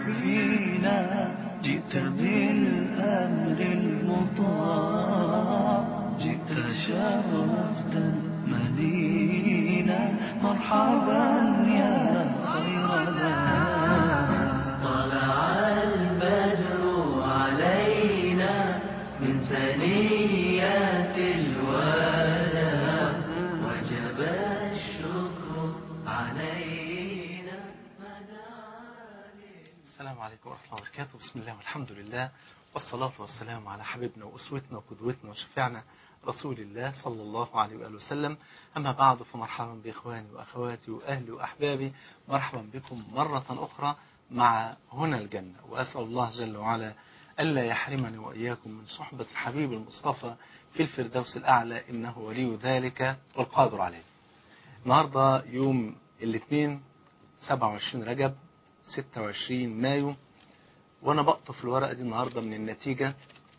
فينا جئت بالأمر المطاع جئت شرفت المدينة مرحبا يا خير دار طلع البدر علينا من ثنيات الوداع وجب الشكر علينا السلام عليكم ورحمة الله وبركاته بسم الله والحمد لله والصلاة والسلام على حبيبنا وأسوتنا وقدوتنا وشفيعنا رسول الله صلى الله عليه وآله وسلم أما بعد فمرحبا بإخواني وأخواتي وأهلي وأحبابي مرحبا بكم مرة أخرى مع هنا الجنة وأسأل الله جل وعلا ألا يحرمني وإياكم من صحبة الحبيب المصطفى في الفردوس الأعلى إنه ولي ذلك والقادر عليه النهاردة يوم الاثنين 27 رجب 26 مايو وانا بقطف الورقة دي النهاردة من النتيجة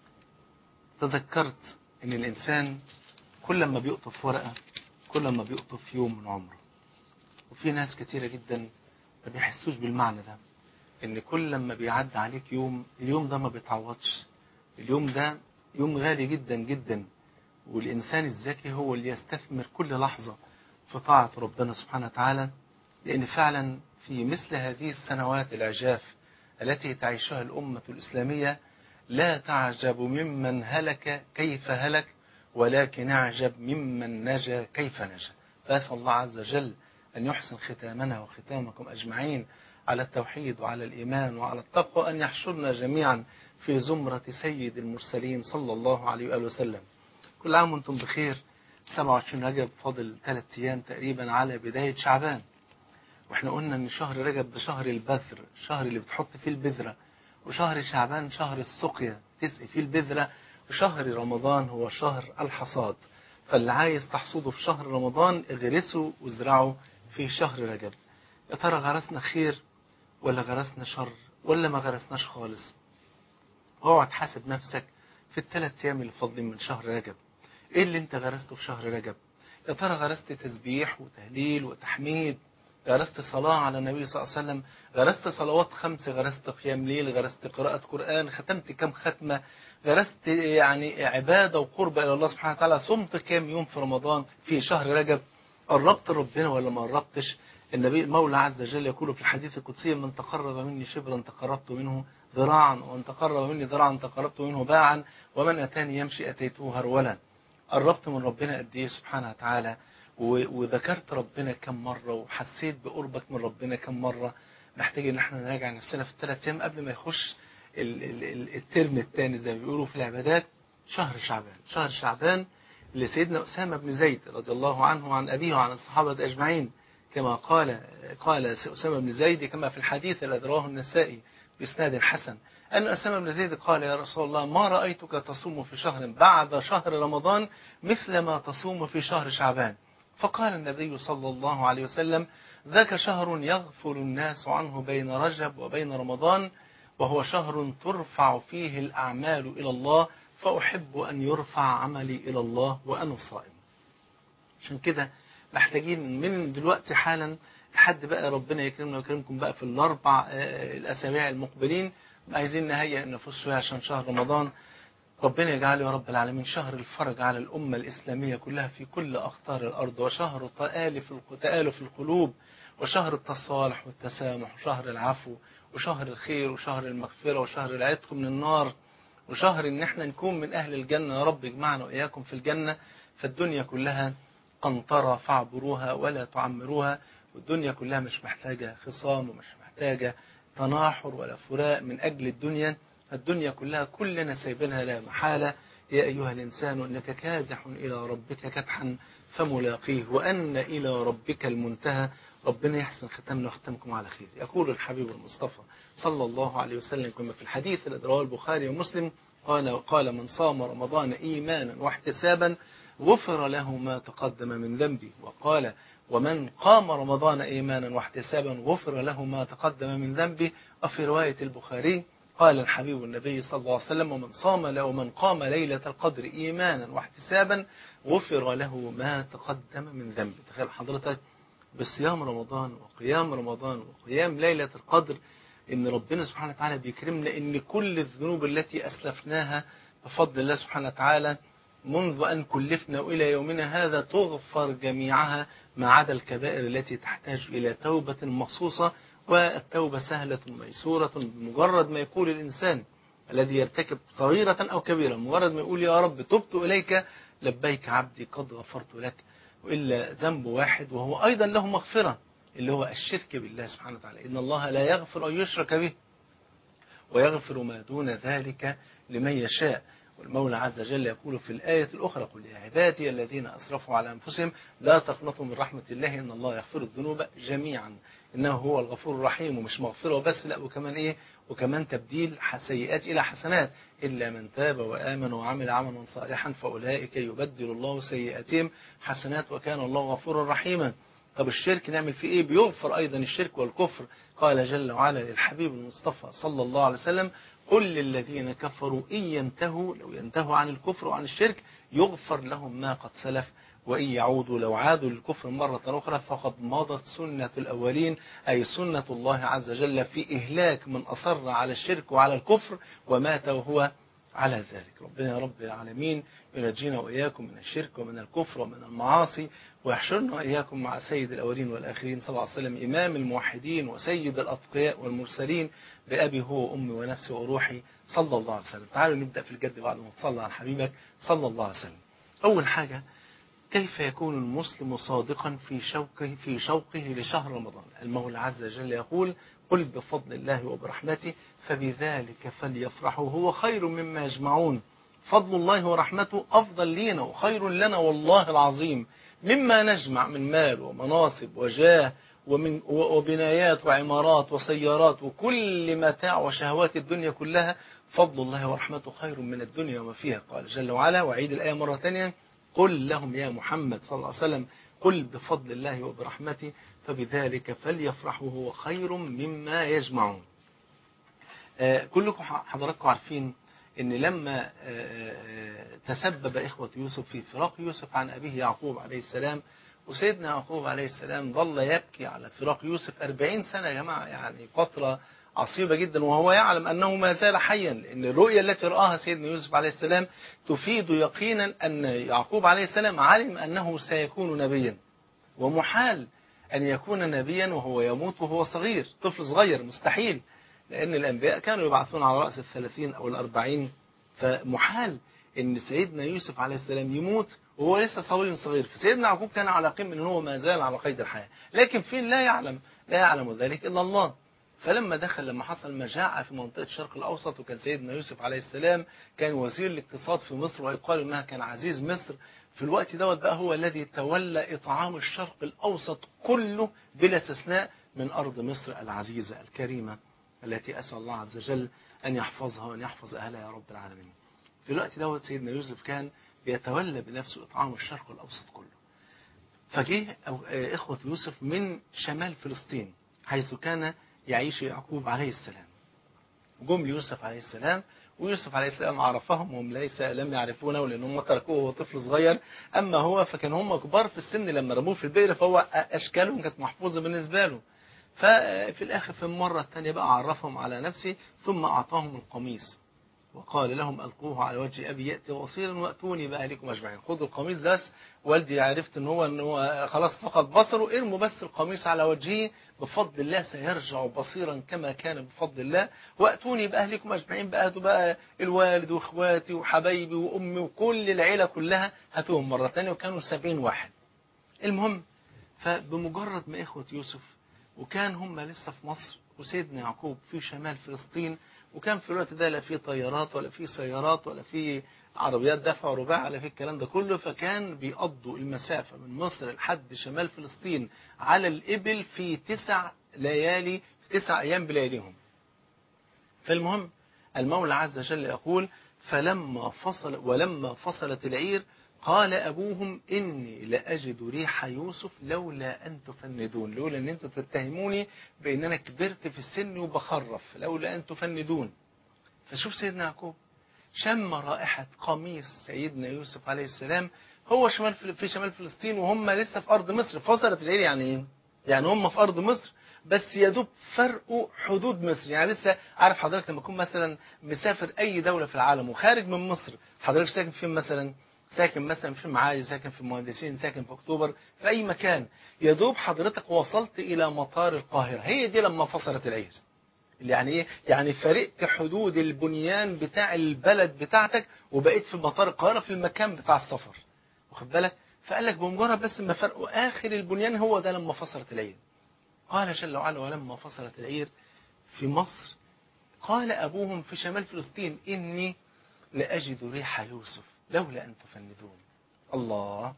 تذكرت ان الانسان كل ما بيقطف ورقة كل ما بيقطف يوم من عمره وفي ناس كتيرة جدا ما بيحسوش بالمعنى ده ان كل ما بيعدي عليك يوم اليوم ده ما بيتعوضش اليوم ده يوم غالي جدا جدا والانسان الذكي هو اللي يستثمر كل لحظة في طاعة ربنا سبحانه وتعالى لان فعلا في مثل هذه السنوات العجاف التي تعيشها الأمة الإسلامية لا تعجب ممن هلك كيف هلك ولكن اعجب ممن نجا كيف نجا فأسأل الله عز وجل أن يحسن ختامنا وختامكم أجمعين على التوحيد وعلى الإيمان وعلى التقوى أن يحشرنا جميعا في زمرة سيد المرسلين صلى الله عليه وآله وسلم كل عام وانتم بخير 27 رجب فاضل ثلاث أيام تقريبا على بداية شعبان واحنا قلنا ان شهر رجب ده شهر البذر الشهر اللي بتحط فيه البذرة وشهر شعبان شهر السقيا تسقي فيه البذرة وشهر رمضان هو شهر الحصاد فاللي عايز تحصده في شهر رمضان اغرسه وازرعه في شهر رجب يا ترى غرسنا خير ولا غرسنا شر ولا ما غرسناش خالص اوعى تحاسب نفسك في الثلاث ايام اللي فاضلين من شهر رجب ايه اللي انت غرسته في شهر رجب يا ترى غرست تسبيح وتهليل وتحميد غرست صلاة على النبي صلى الله عليه وسلم غرست صلوات خمس غرست قيام ليل غرست قراءة قرآن ختمت كم ختمة غرست يعني عبادة وقرب إلى الله سبحانه وتعالى صمت كام يوم في رمضان في شهر رجب قربت ربنا ولا ما قربتش النبي المولى عز وجل يقول في الحديث القدسي من تقرب مني شبرا تقربت منه ذراعا ومن تقرب مني ذراعا تقربت منه باعا ومن أتاني يمشي أتيته هرولا قربت من ربنا قد إيه سبحانه وتعالى وذكرت ربنا كم مرة وحسيت بقربك من ربنا كم مرة محتاج ان احنا نراجع نفسنا في الثلاث ايام قبل ما يخش ال ال ال الترم الثاني زي ما بيقولوا في العبادات شهر شعبان شهر شعبان لسيدنا أسامة بن زيد رضي الله عنه وعن أبيه وعن الصحابة أجمعين كما قال قال أسامة بن زيد كما في الحديث الذي رواه النسائي بإسناد حسن أن أسامة بن زيد قال يا رسول الله ما رأيتك تصوم في شهر بعد شهر رمضان مثل ما تصوم في شهر شعبان فقال النبي صلى الله عليه وسلم ذاك شهر يغفل الناس عنه بين رجب وبين رمضان وهو شهر ترفع فيه الأعمال إلى الله فأحب أن يرفع عملي إلى الله وأنا صائم عشان كده محتاجين من دلوقتي حالا لحد بقى ربنا يكرمنا ويكرمكم بقى في الأربع الأسابيع المقبلين عايزين نهيئ النفوس شوية عشان شهر رمضان ربنا يجعله يا رب العالمين شهر الفرج على الأمة الإسلامية كلها في كل أخطار الأرض وشهر تآلف تآلف القلوب وشهر التصالح والتسامح وشهر العفو وشهر الخير وشهر المغفرة وشهر العتق من النار وشهر ان احنا نكون من أهل الجنة يا رب اجمعنا وإياكم في الجنة فالدنيا كلها قنطرة فاعبروها ولا تعمروها والدنيا كلها مش محتاجة خصام ومش محتاجة تناحر ولا فراق من أجل الدنيا الدنيا كلها كلنا سايبينها لا محالة يا أيها الإنسان إنك كادح إلى ربك كدحا فملاقيه وأن إلى ربك المنتهى ربنا يحسن ختمنا وختمكم على خير يقول الحبيب المصطفى صلى الله عليه وسلم كما في الحديث الذي رواه البخاري ومسلم قال قال من صام رمضان إيمانا واحتسابا غفر له ما تقدم من ذنبه وقال ومن قام رمضان إيمانا واحتسابا غفر له ما تقدم من ذنبه وفي رواية البخاري قال الحبيب النبي صلى الله عليه وسلم ومن صام له ومن قام ليلة القدر إيمانا واحتسابا غفر له ما تقدم من ذنبه تخيل حضرتك بصيام رمضان وقيام رمضان وقيام ليلة القدر ان ربنا سبحانه وتعالى بيكرمنا ان كل الذنوب التي اسلفناها بفضل الله سبحانه وتعالى منذ ان كلفنا الى يومنا هذا تغفر جميعها ما عدا الكبائر التي تحتاج الى توبه مخصوصه والتوبه سهله ميسوره بمجرد ما يقول الانسان الذي يرتكب صغيرة أو كبيرة مجرد ما يقول يا رب تبت إليك لبيك عبدي قد غفرت لك وإلا ذنب واحد وهو أيضا له مغفرة اللي هو الشرك بالله سبحانه وتعالى إن الله لا يغفر أن يشرك به ويغفر ما دون ذلك لمن يشاء والمولى عز وجل يقول في الآية الأخرى قل يا عبادي الذين أسرفوا على أنفسهم لا تقنطوا من رحمة الله إن الله يغفر الذنوب جميعا إنه هو الغفور الرحيم ومش مغفرة وبس لا وكمان إيه وكمان تبديل سيئات إلى حسنات إلا من تاب وآمن وعمل عملا صالحا فأولئك يبدل الله سيئاتهم حسنات وكان الله غفورا رحيما طب الشرك نعمل فيه ايه بيغفر ايضا الشرك والكفر قال جل وعلا للحبيب المصطفى صلى الله عليه وسلم قل للذين كفروا ان ينتهوا لو ينتهوا عن الكفر وعن الشرك يغفر لهم ما قد سلف وإن يعودوا لو عادوا للكفر مرة أخرى فقد مضت سنة الأولين أي سنة الله عز وجل في إهلاك من أصر على الشرك وعلى الكفر ومات وهو على ذلك ربنا يا رب العالمين ينجينا وإياكم من الشرك ومن الكفر ومن المعاصي ويحشرنا وإياكم مع سيد الأولين والآخرين صلى الله عليه وسلم إمام الموحدين وسيد الأتقياء والمرسلين بأبي هو وأمي ونفسي وروحي صلى الله عليه وسلم تعالوا نبدأ في الجد بعد ما تصلى على حبيبك صلى الله عليه وسلم أول حاجة كيف يكون المسلم صادقا في شوقه في شوقه لشهر رمضان المولى عز وجل يقول قل بفضل الله وبرحمته فبذلك فليفرحوا هو خير مما يجمعون فضل الله ورحمته أفضل لينا وخير لنا والله العظيم مما نجمع من مال ومناصب وجاه ومن وبنايات وعمارات وسيارات وكل متاع وشهوات الدنيا كلها فضل الله ورحمته خير من الدنيا وما فيها قال جل وعلا وعيد الآية مرة ثانية قل لهم يا محمد صلى الله عليه وسلم قل بفضل الله وبرحمته فبذلك فليفرحوا هو خير مما يجمعون آه كلكم حضراتكم عارفين ان لما آه تسبب إخوة يوسف في فراق يوسف عن أبيه يعقوب عليه السلام وسيدنا يعقوب عليه السلام ظل يبكي على فراق يوسف أربعين سنة يا جماعة يعني فترة عصيبة جدا وهو يعلم أنه ما زال حيا لأن الرؤية التي رآها سيدنا يوسف عليه السلام تفيد يقينا أن يعقوب عليه السلام علم أنه سيكون نبيا ومحال أن يكون نبيا وهو يموت وهو صغير طفل صغير مستحيل لأن الأنبياء كانوا يبعثون على رأس الثلاثين أو الأربعين فمحال أن سيدنا يوسف عليه السلام يموت وهو لسه صغير صغير فسيدنا يعقوب كان على قمة أنه هو ما زال على قيد الحياة لكن فين لا يعلم لا يعلم ذلك إلا الله فلما دخل لما حصل مجاعة في منطقة الشرق الأوسط وكان سيدنا يوسف عليه السلام كان وزير الاقتصاد في مصر ويقال أنها كان عزيز مصر في الوقت دوت بقى هو الذي تولى إطعام الشرق الأوسط كله بلا استثناء من أرض مصر العزيزة الكريمة التي أسأل الله عز وجل أن يحفظها وأن يحفظ أهلها يا رب العالمين في الوقت دوت سيدنا يوسف كان بيتولى بنفسه إطعام الشرق الأوسط كله فجه إخوة يوسف من شمال فلسطين حيث كان يعيش يعقوب عليه السلام جم يوسف عليه السلام ويوسف عليه السلام عرفهم وهم ليس لم يعرفونه لأن هم تركوه وهو طفل صغير أما هو فكان هم كبار في السن لما رموه في البئر فهو أشكالهم كانت محفوظة بالنسبة له ففي الآخر في المرة الثانية بقى عرفهم على نفسه ثم أعطاهم القميص وقال لهم ألقوه على وجه أبي يأتي بصيرا وأتوني بأهلكم أجمعين خذوا القميص ده والدي عرفت ان هو ان هو خلاص فقد بصره ارموا بس القميص على وجهه بفضل الله سيرجع بصيرا كما كان بفضل الله وأتوني بأهلكم أجمعين بقى هاتوا بقى الوالد وإخواتي وحبايبي وأمي وكل العيلة كلها هاتوهم مرة ثانية وكانوا سبعين واحد المهم فبمجرد ما إخوة يوسف وكان هم لسه في مصر وسيدنا يعقوب في شمال فلسطين وكان في الوقت ده لا في طيارات ولا في سيارات ولا في عربيات دفع ورباع ولا في الكلام ده كله فكان بيقضوا المسافة من مصر لحد شمال فلسطين على الإبل في تسع ليالي في تسع أيام بلياليهم فالمهم المولى عز وجل يقول فلما فصل ولما فصلت العير قال أبوهم إني لأجد ريح يوسف لولا أن تفندون لولا أن أنتم تتهموني بأن أنا كبرت في السن وبخرف لولا أن تفندون فشوف سيدنا يعقوب شم رائحة قميص سيدنا يوسف عليه السلام هو شمال في شمال فلسطين وهم لسه في أرض مصر فصلت العير يعني إيه؟ يعني هم في أرض مصر بس يدوب فرقه حدود مصر يعني لسه عارف حضرتك لما تكون مثلا مسافر اي دوله في العالم وخارج من مصر حضرتك ساكن فين مثلا ساكن مثلا في المعادي ساكن في المهندسين ساكن في اكتوبر في اي مكان يدوب حضرتك وصلت الى مطار القاهره هي دي لما فصلت العير يعني ايه يعني فرقت حدود البنيان بتاع البلد بتاعتك وبقيت في مطار القاهره في المكان بتاع السفر واخد بالك فقال لك بمجرد بس ما فرقوا اخر البنيان هو ده لما فصلت العير قال جل وعلا ولما فصلت العير في مصر قال ابوهم في شمال فلسطين اني لاجد ريح يوسف لولا ان تفندون الله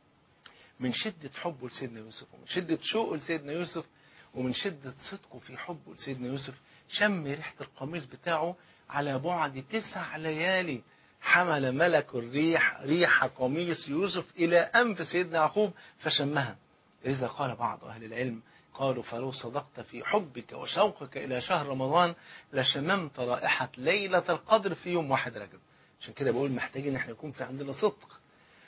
من شدة حبه لسيدنا يوسف ومن شدة شوقه لسيدنا يوسف ومن شدة صدقه في حبه لسيدنا يوسف شم ريحة القميص بتاعه على بعد تسع ليالي حمل ملك الريح ريح قميص يوسف إلى أنف سيدنا يعقوب فشمها لذا قال بعض أهل العلم قالوا فلو صدقت في حبك وشوقك إلى شهر رمضان لشممت رائحة ليلة القدر في يوم واحد رجب عشان كده بقول محتاجين ان احنا يكون في عندنا صدق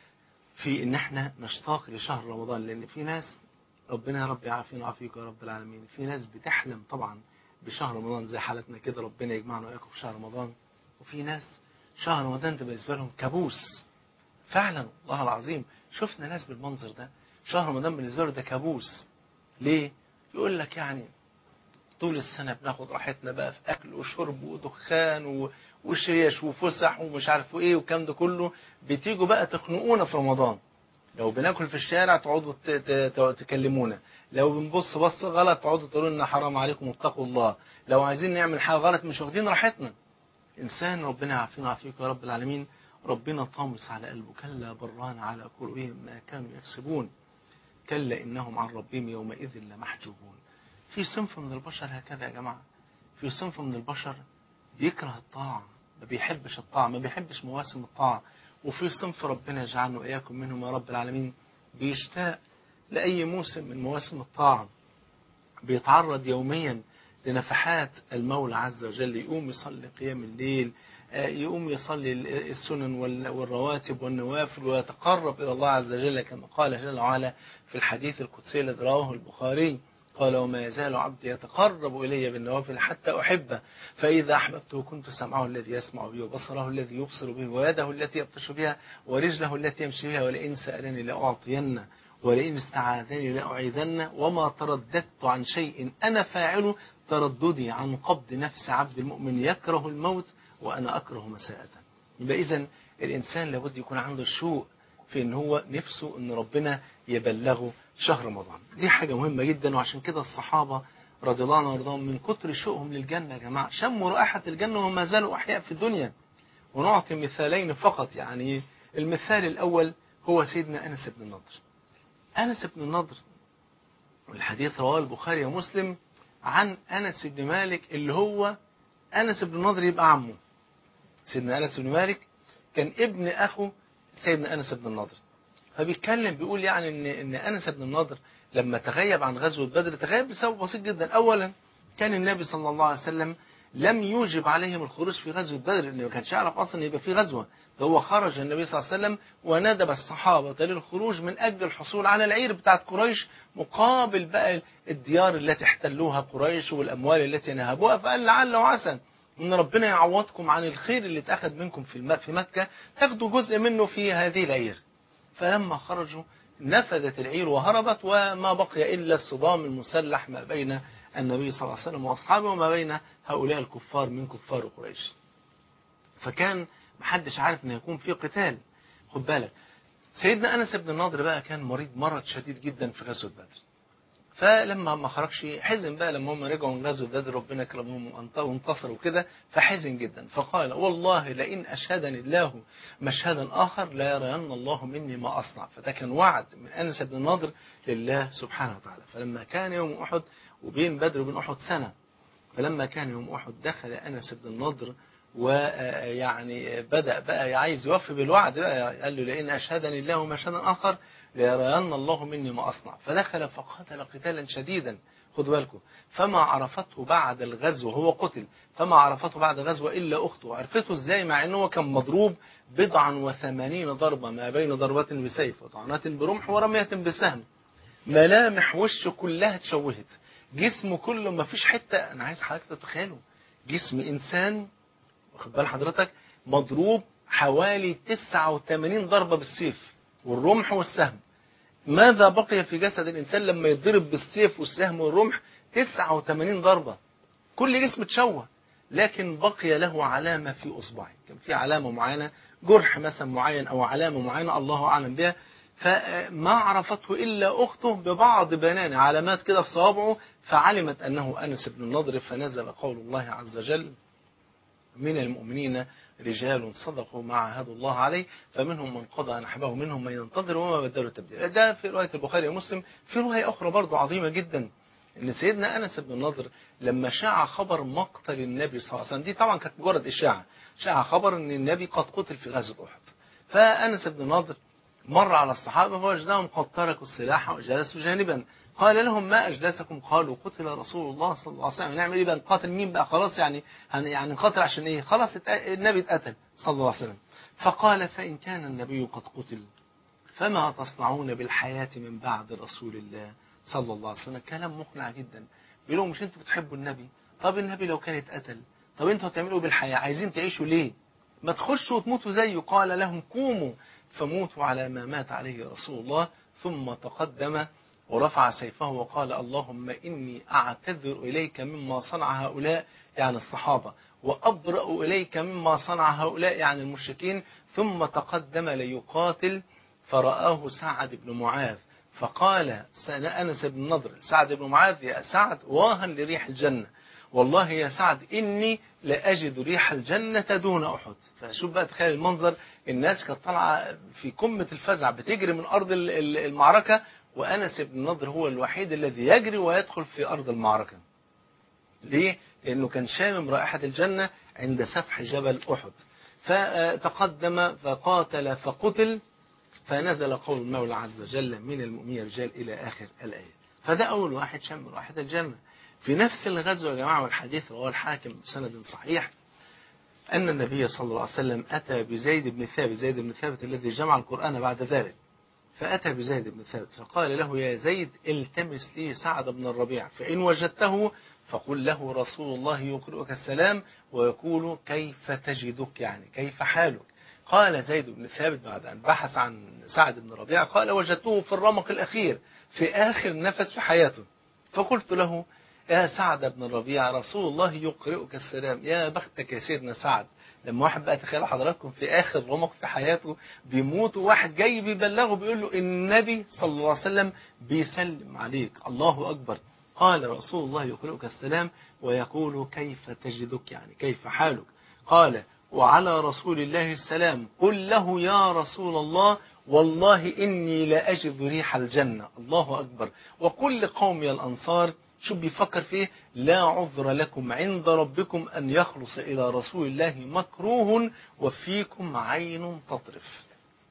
في ان احنا نشتاق لشهر رمضان لان في ناس ربنا يا رب يعافينا ويعافيك يا رب العالمين في ناس بتحلم طبعا بشهر رمضان زي حالتنا كده ربنا يجمعنا وإياكم في شهر رمضان وفي ناس شهر رمضان ده بالنسبة لهم كابوس فعلا والله العظيم شفنا ناس بالمنظر ده شهر رمضان بالنسبة له ده كابوس ليه؟ يقول لك يعني طول السنة بناخد راحتنا بقى في أكل وشرب ودخان و... وشيش وفسح ومش عارف ايه والكلام ده كله بتيجوا بقى تخنقونا في رمضان لو بناكل في الشارع تقعدوا ت- ت- تكلمونا لو بنبص بص غلط تقعدوا تقولوا لنا حرام عليكم اتقوا الله لو عايزين نعمل حاجه غلط مش واخدين راحتنا انسان ربنا يعافينا ويعافيك يا رب العالمين ربنا طامس على قلبه كلا بران على قلوبهم ما كانوا يكسبون كلا انهم عن ربهم يومئذ لمحجوبون في صنف من البشر هكذا يا جماعه في صنف من البشر بيكره الطاعه ما بيحبش الطاعه ما بيحبش مواسم الطاعه وفي صنف ربنا يجعلنا واياكم منهم يا رب العالمين بيشتاق لاي موسم من مواسم الطاعه بيتعرض يوميا لنفحات المولى عز وجل يقوم يصلي قيام الليل آه، يقوم يصلي السنن وال- والرواتب والنوافل ويتقرب إلى الله عز وجل كما قال جل وعلا في الحديث القدسي الذي رواه البخاري قال وما يزال عبدي يتقرب إلي بالنوافل حتى أحبه فإذا أحببته كنت سمعه الذي يسمع به وبصره الذي يبصر به ويده التي يبطش بها ورجله التي يمشي بها ولئن سألني لأعطينه ولئن استعاذني لأعيذن وما ترددت عن شيء أنا فاعله ترددي عن قبض نفس عبد المؤمن يكره الموت وأنا أكره مساءته يبقى إذا الإنسان لابد يكون عنده الشوق في ان هو نفسه ان ربنا يبلغه شهر رمضان دي حاجة مهمة جدا وعشان كده الصحابة رضي الله عنهم وارضاهم من كتر شوقهم للجنة يا جماعة شموا رائحة الجنة وما زالوا أحياء في الدنيا ونعطي مثالين فقط يعني المثال الأول هو سيدنا أنس بن النضر أنس بن النضر والحديث رواه البخاري ومسلم عن أنس بن مالك اللي هو أنس بن النضر يبقى عمه سيدنا أنس بن مالك كان ابن أخو سيدنا أنس بن النضر فبيتكلم بيقول يعني إن, إن أنس بن النضر لما تغيب عن غزوة بدر تغيب بسبب بسيط جدا أولا كان النبي صلى الله عليه وسلم لم يوجب عليهم الخروج في غزوة بدر لأنه ما كانش يعرف أصلا يبقى في غزوة فهو خرج النبي صلى الله عليه وسلم وندب الصحابة للخروج من أجل الحصول على العير بتاعت قريش مقابل بقى الديار التي احتلوها قريش والأموال التي نهبوها فقال لعل وعسى ان ربنا يعوضكم عن الخير اللي اتاخذ منكم في الم- في مكه تاخدوا جزء منه في هذه العير فلما خرجوا نفذت العير وهربت وما بقي الا الصدام المسلح ما بين النبي صلى الله عليه وسلم واصحابه وما بين هؤلاء الكفار من كفار قريش فكان محدش عارف ان يكون في قتال خد بالك سيدنا انس بن النضر بقى كان مريض مرض شديد جدا في غزوه بدر فلما ما خرجش حزن بقى لما هم رجعوا من غزوه بدر ربنا كرمهم وانت- وانتصروا كده فحزن جدا فقال والله لئن اشهدني الله مشهدا اخر لا يرين الله مني ما اصنع فده كان وعد من انس بن النضر لله سبحانه وتعالى فلما كان يوم احد وبين بدر وبين احد سنه فلما كان يوم احد دخل انس بن النضر ويعني بدأ بقى عايز يوفي بالوعد بقى قال له لئن أشهدني الله مشهدا آخر ليرين الله مني ما أصنع فدخل فقاتل قتالا شديدا خدوا بالكم فما عرفته بعد الغزو هو قتل فما عرفته بعد الغزو إلا أخته عرفته إزاي مع أنه كان مضروب بضعا وثمانين ضربة ما بين ضربة بسيف وطعنات برمح ورمية بسهم ملامح وشه كلها اتشوهت جسمه كله ما فيش حتة أنا عايز حضرتك تتخيلوا جسم إنسان واخد بال حضرتك مضروب حوالي 89 ضربة بالسيف والرمح والسهم ماذا بقي في جسد الإنسان لما يضرب بالسيف والسهم والرمح 89 ضربة كل جسم اتشوه لكن بقي له علامة في أصبعه كان في علامة معينة جرح مثلا معين أو علامة معينة الله أعلم بها فما عرفته إلا أخته ببعض بيان علامات كده في صوابعه فعلمت أنه أنس بن النضر فنزل قول الله عز وجل من المؤمنين رجال صدقوا ما عاهدوا الله عليه فمنهم من قضى نحبه منهم من ينتظر وما بدلوا تبديلا ده في رواية البخاري ومسلم في رواية أخرى برضو عظيمة جدا ان سيدنا انس بن النضر لما شاع خبر مقتل النبي صلى الله عليه وسلم دي طبعا كانت مجرد اشاعه شاع خبر ان النبي قد قتل في غزوه احد فانس بن النضر مر على الصحابه فوجدهم قد تركوا السلاح وجلسوا جانبا قال لهم ما اجلسكم قالوا قتل رسول الله صلى الله عليه وسلم نعمل ايه بقى نقاتل مين بقى خلاص يعني يعني نقاتل عشان ايه خلاص النبي اتقتل صلى الله عليه وسلم فقال فان كان النبي قد قتل فما تصنعون بالحياه من بعد رسول الله صلى الله عليه وسلم كلام مقنع جدا بيقول لهم مش انتوا بتحبوا النبي طب النبي لو كان اتقتل طب انتوا هتعملوا بالحياة عايزين تعيشوا ليه ما تخشوا وتموتوا زيه قال لهم قوموا فموتوا على ما مات عليه رسول الله ثم تقدم ورفع سيفه وقال اللهم إني أعتذر إليك مما صنع هؤلاء يعني الصحابة وأبرأ إليك مما صنع هؤلاء يعني المشركين ثم تقدم ليقاتل فرآه سعد بن معاذ فقال أنس بن نضر سعد بن معاذ يا سعد واها لريح الجنة والله يا سعد إني لأجد ريح الجنة دون أحد فشوف بقى تخيل المنظر الناس كانت طالعة في قمة الفزع بتجري من أرض المعركة وأنس بن نضر هو الوحيد الذي يجري ويدخل في أرض المعركة ليه؟ لأنه كان شامم رائحة الجنة عند سفح جبل أحد فتقدم فقاتل فقتل فنزل قول المولى عز وجل من المؤمنين رجال إلى آخر الآية فده أول واحد شم رائحة الجنة في نفس الغزوة يا جماعة والحديث رواه الحاكم بسند صحيح أن النبي صلى الله عليه وسلم أتى بزيد بن ثابت زيد بن ثابت الذي جمع القرآن بعد ذلك فأتى بزيد بن ثابت فقال له يا زيد التمس لي سعد بن الربيع فإن وجدته فقل له رسول الله يقرئك السلام ويقول كيف تجدك يعني كيف حالك قال زيد بن ثابت بعد أن بحث عن سعد بن ربيعة قال وجدته في الرمق الأخير في آخر نفس في حياته فقلت له يا سعد بن الربيع رسول الله يقرئك السلام يا بختك يا سيدنا سعد لما واحد بقى تخيل حضراتكم في آخر رمق في حياته بيموت وواحد جاي بيبلغه بيقول له النبي صلى الله عليه وسلم بيسلم عليك الله أكبر قال رسول الله يقرئك السلام ويقول كيف تجدك يعني كيف حالك قال وعلى رسول الله السلام قل له يا رسول الله والله إني لأجد ريح الجنة الله أكبر وقل لقومي الأنصار شو بيفكر فيه لا عذر لكم عند ربكم أن يخلص إلى رسول الله مكروه وفيكم عين تطرف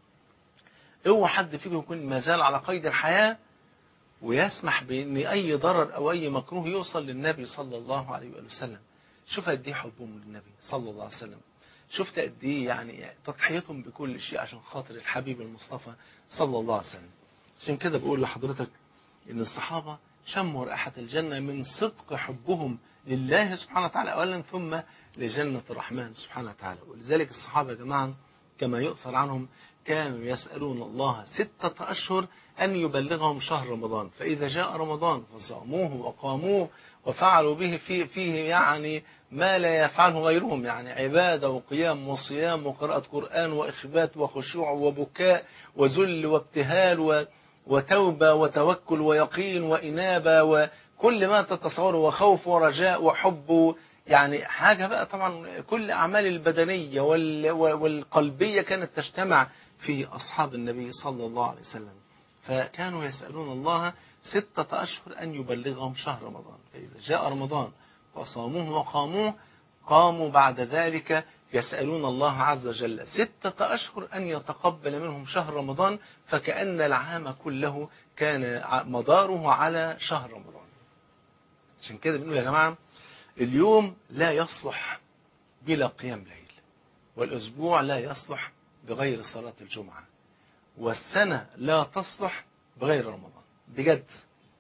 اوعى حد فيكم يكون ما زال على قيد الحياة ويسمح بأن أي ضرر أو أي مكروه يوصل للنبي صلى الله عليه وسلم شوف قد ايه حبهم للنبي صلى الله عليه وسلم شفت قد ايه يعني تضحيتهم بكل شيء عشان خاطر الحبيب المصطفى صلى الله عليه وسلم عشان كده بقول لحضرتك ان الصحابة شموا رائحة الجنة من صدق حبهم لله سبحانه وتعالى أولا ثم لجنة الرحمن سبحانه وتعالى ولذلك الصحابة يا جماعة كما يؤثر عنهم كانوا يسألون الله ستة أشهر أن يبلغهم شهر رمضان فإذا جاء رمضان فصاموه وقاموه وفعلوا به فيه, فيه يعني ما لا يفعله غيرهم يعني عبادة وقيام وصيام وقراءة قرآن وإخبات وخشوع وبكاء وذل وابتهال وتوبة وتوكل ويقين وإنابة وكل ما تتصوره وخوف ورجاء وحب يعني حاجة بقى طبعا كل الأعمال البدنية والقلبية كانت تجتمع في أصحاب النبي صلى الله عليه وسلم فكانوا يسألون الله ستة أشهر أن يبلغهم شهر رمضان فإذا جاء رمضان وصاموه وقاموه قاموا بعد ذلك يسألون الله عز وجل ستة أشهر أن يتقبل منهم شهر رمضان فكأن العام كله كان مداره على شهر رمضان عشان كده بنقول يا جماعة اليوم لا يصلح بلا قيام ليل والأسبوع لا يصلح بغير صلاة الجمعة والسنة لا تصلح بغير رمضان بجد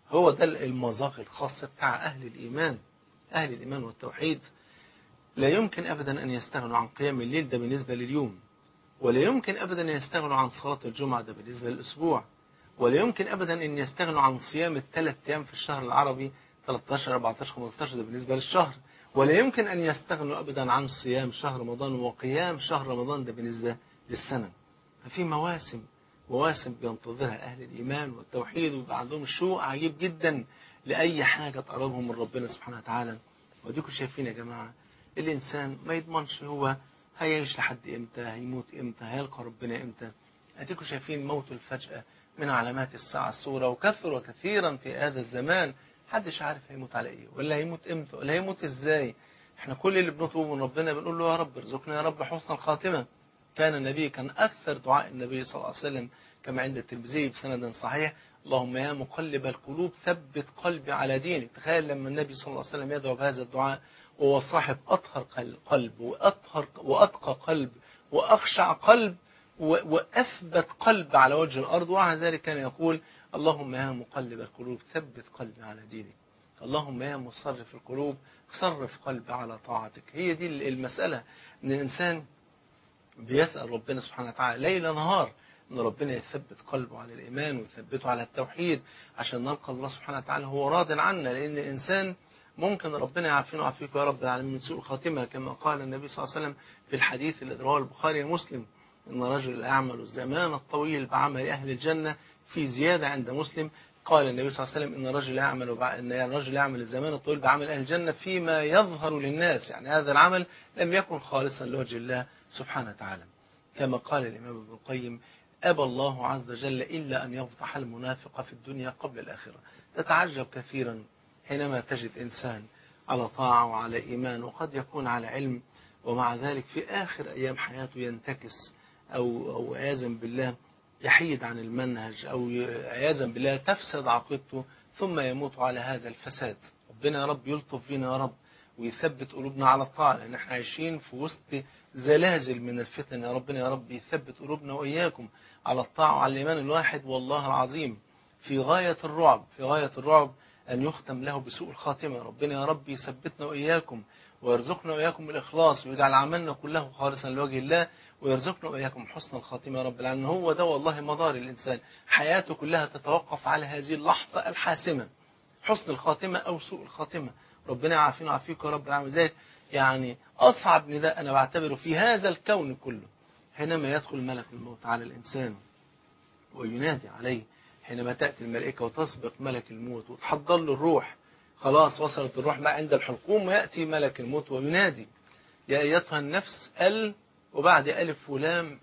هو ده المذاق الخاص بتاع أهل الإيمان أهل الإيمان والتوحيد لا يمكن أبدا أن يستغنوا عن قيام الليل ده بالنسبة لليوم ولا يمكن أبدا أن يستغنوا عن صلاة الجمعة ده بالنسبة للأسبوع ولا يمكن أبدا أن يستغنوا عن صيام الثلاث أيام في الشهر العربي 13 14 15 ده بالنسبة للشهر ولا يمكن أن يستغنوا أبدا عن صيام شهر رمضان وقيام شهر رمضان ده بالنسبة للسنة ففي مواسم مواسم بينتظرها أهل الإيمان والتوحيد ويبقى عندهم شوق عجيب جدا لأي حاجة تقربهم من ربنا سبحانه وتعالى وديكم شايفين يا جماعة الإنسان ما يضمنش هو هيعيش لحد إمتى هيموت إمتى هيلقى ربنا إمتى أديكم شايفين موت الفجأة من علامات الساعة الصورة وكثر وكثيرا في هذا الزمان محدش عارف هيموت على إيه ولا هيموت إمتى ولا هيموت إزاي إحنا كل اللي بنطلبه من ربنا بنقول له يا رب ارزقنا يا رب حسن الخاتمة كان النبي كان أكثر دعاء النبي صلى الله عليه وسلم كما عند الترمذي بسند صحيح اللهم يا مقلب القلوب ثبت قلبي على دينك تخيل لما النبي صلى الله عليه وسلم يدعو بهذا الدعاء وهو صاحب أطهر قلب وأطهر وأتقى قلب وأخشع قلب وأثبت قلب على وجه الأرض ومع ذلك كان يقول اللهم يا مقلب القلوب ثبت قلبي على دينك اللهم يا مصرف القلوب صرف قلبي على طاعتك هي دي المسألة أن الإنسان بيسأل ربنا سبحانه وتعالى ليل نهار ان ربنا يثبت قلبه على الايمان ويثبته على التوحيد عشان نلقى الله سبحانه وتعالى هو راض عنا لان الانسان ممكن ربنا يعافينا ويعافيك يا رب العالمين من سوء الخاتمه كما قال النبي صلى الله عليه وسلم في الحديث الذي رواه البخاري ومسلم ان رجل يعمل الزمان الطويل بعمل اهل الجنه في زياده عند مسلم قال النبي صلى الله عليه وسلم ان الرجل يعمل بع... ان الرجل يعمل الزمان الطويل بعمل اهل الجنه فيما يظهر للناس يعني هذا العمل لم يكن خالصا لوجه الله سبحانه وتعالى كما قال الامام ابن القيم أبى الله عز وجل إلا أن يفضح المنافق في الدنيا قبل الآخرة تتعجب كثيرا حينما تجد إنسان على طاعة وعلى إيمان وقد يكون على علم ومع ذلك في آخر أيام حياته ينتكس أو, أو عياذا بالله يحيد عن المنهج أو عياذا بالله تفسد عقيدته ثم يموت على هذا الفساد ربنا يا رب يلطف فينا يا رب ويثبت قلوبنا على الطاعة لأن احنا عايشين في وسط زلازل من الفتن يا ربنا يا رب يثبت قلوبنا وإياكم على الطاعة وعلى الإيمان الواحد والله العظيم في غاية الرعب في غاية الرعب أن يختم له بسوء الخاتمة ربنا يا رب يثبتنا وإياكم ويرزقنا وإياكم الإخلاص ويجعل عملنا كله خالصا لوجه الله ويرزقنا وإياكم حسن الخاتمة يا رب العالمين هو ده والله مدار الإنسان حياته كلها تتوقف على هذه اللحظة الحاسمة حسن الخاتمة أو سوء الخاتمة ربنا يعافينا ويعافيك يا رب العالمين ذلك يعني أصعب نداء أنا بعتبره في هذا الكون كله حينما يدخل ملك الموت على الإنسان وينادي عليه حينما تأتي الملائكة وتسبق ملك الموت وتحضر له الروح خلاص وصلت الروح ما عند الحلقوم ويأتي ملك الموت وينادي يا أيتها النفس ال وبعد ألف ولام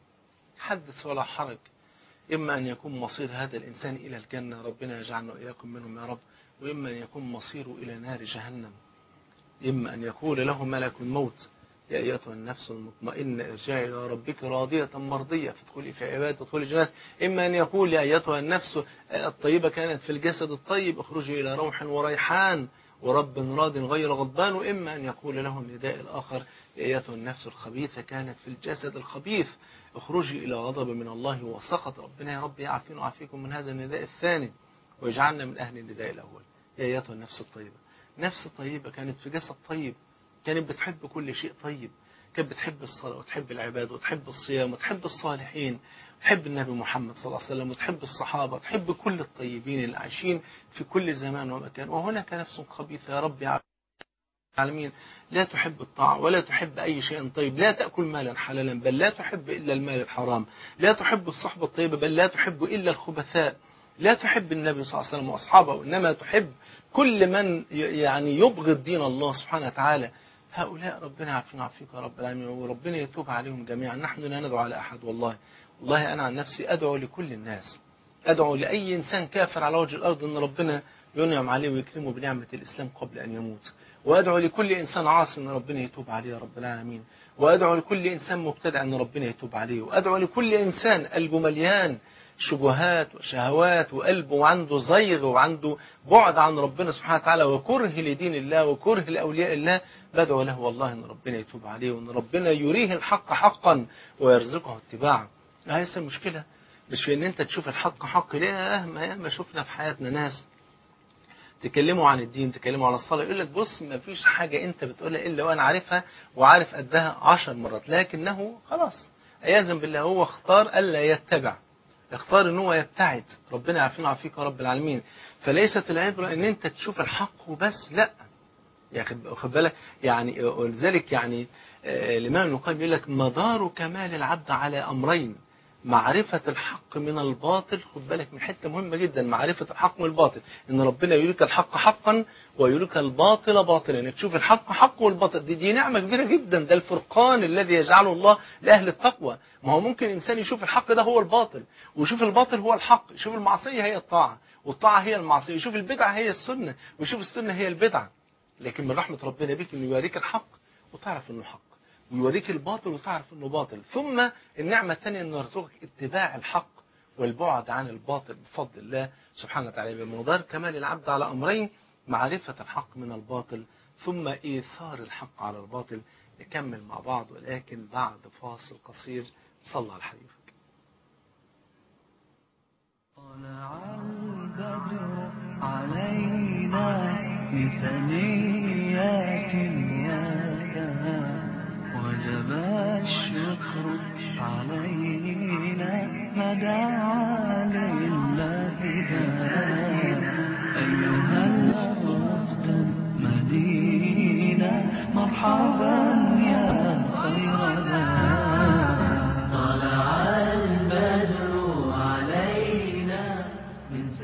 حدث ولا حرج إما أن يكون مصير هذا الإنسان إلى الجنة ربنا يجعلنا وإياكم منهم يا رب وإما أن يكون مصيره إلى نار جهنم إما أن يقول له ملك الموت يا أيتها النفس المطمئنة ارجعي إلى ربك راضية مرضية فادخلي في عبادة ادخلي الجنة إما أن يقول يا أيتها النفس الطيبة كانت في الجسد الطيب اخرجي إلى روح وريحان ورب راض غير غضبان وإما أن يقول له النداء الآخر يا أيتها النفس الخبيثة كانت في الجسد الخبيث اخرجي إلى غضب من الله وسخط ربنا يا رب يعافينا ويعافيكم من هذا النداء الثاني ويجعلنا من أهل النداء الأول يا أيتها النفس الطيبة نفس طيبة كانت في جسد طيب كانت بتحب كل شيء طيب كانت بتحب الصلاة وتحب العبادة وتحب الصيام وتحب الصالحين وتحب النبي محمد صلى الله عليه وسلم وتحب الصحابة وتحب كل الطيبين اللي عايشين في كل زمان ومكان وهناك نفس خبيثة يا رب يا العالمين لا تحب الطاعة ولا تحب أي شيء طيب لا تأكل مالا حلالا بل لا تحب إلا المال الحرام لا تحب الصحبة الطيبة بل لا تحب إلا الخبثاء لا تحب النبي صلى الله عليه وسلم وأصحابه إنما تحب كل من يعني يبغض دين الله سبحانه وتعالى هؤلاء ربنا يعافينا ويعافيك يا رب العالمين وربنا يتوب عليهم جميعا نحن لا ندعو على أحد والله والله أنا عن نفسي أدعو لكل الناس أدعو لأي إنسان كافر على وجه الأرض أن ربنا ينعم عليه ويكرمه بنعمة الإسلام قبل أن يموت وأدعو لكل إنسان عاصي أن ربنا يتوب عليه يا رب العالمين وأدعو لكل إنسان مبتدع أن ربنا يتوب عليه وأدعو لكل إنسان قلبه مليان شبهات وشهوات وقلبه وعنده زيغ وعنده بعد عن ربنا سبحانه وتعالى وكره لدين الله وكره لأولياء الله بدعو له والله أن ربنا يتوب عليه وأن ربنا يريه الحق حقا ويرزقه اتباعه هذه المشكلة مش في أن أنت تشوف الحق حق لا ما ما شفنا في حياتنا ناس تكلموا عن الدين تكلموا عن الصلاة يقول لك بص ما فيش حاجة أنت بتقولها إلا وأنا عارفها وعارف قدها عشر مرات لكنه خلاص عياذا بالله هو اختار ألا يتبع اختار ان هو يبتعد ربنا يعافينا ويعافيك يا رب العالمين فليست العبرة ان انت تشوف الحق وبس لا يا أخي خد بالك يعني ولذلك يعني آه، الإمام ابن القيم يقول لك مدار كمال العبد على أمرين معرفة الحق من الباطل خد بالك من حتة مهمة جدا معرفة الحق من الباطل إن ربنا يريك الحق حقا ويريك الباطل باطلا إنك تشوف الحق حق والباطل دي, دي نعمة كبيرة جدا ده الفرقان الذي يجعله الله لأهل التقوى ما هو ممكن إنسان يشوف الحق ده هو الباطل ويشوف الباطل هو الحق يشوف المعصية هي الطاعة والطاعة هي المعصية يشوف البدعة هي السنة ويشوف السنة هي البدعة لكن من رحمة ربنا بك إنه يوريك الحق وتعرف إنه حق ويوريك الباطل وتعرف إنه باطل ثم النعمة الثانية إنه يرزقك اتباع الحق والبعد عن الباطل بفضل الله سبحانه وتعالى بمقدار كمال العبد على أمرين معرفة الحق من الباطل ثم إيثار الحق على الباطل نكمل مع بعض ولكن بعد فاصل قصير صلى على حبيبك طلع البدر علينا بثنيات الوداع وجب الشكر علينا ما دعا لله داع أيها الوفد المدينة مرحبا يا خير داع طلع البدر علينا من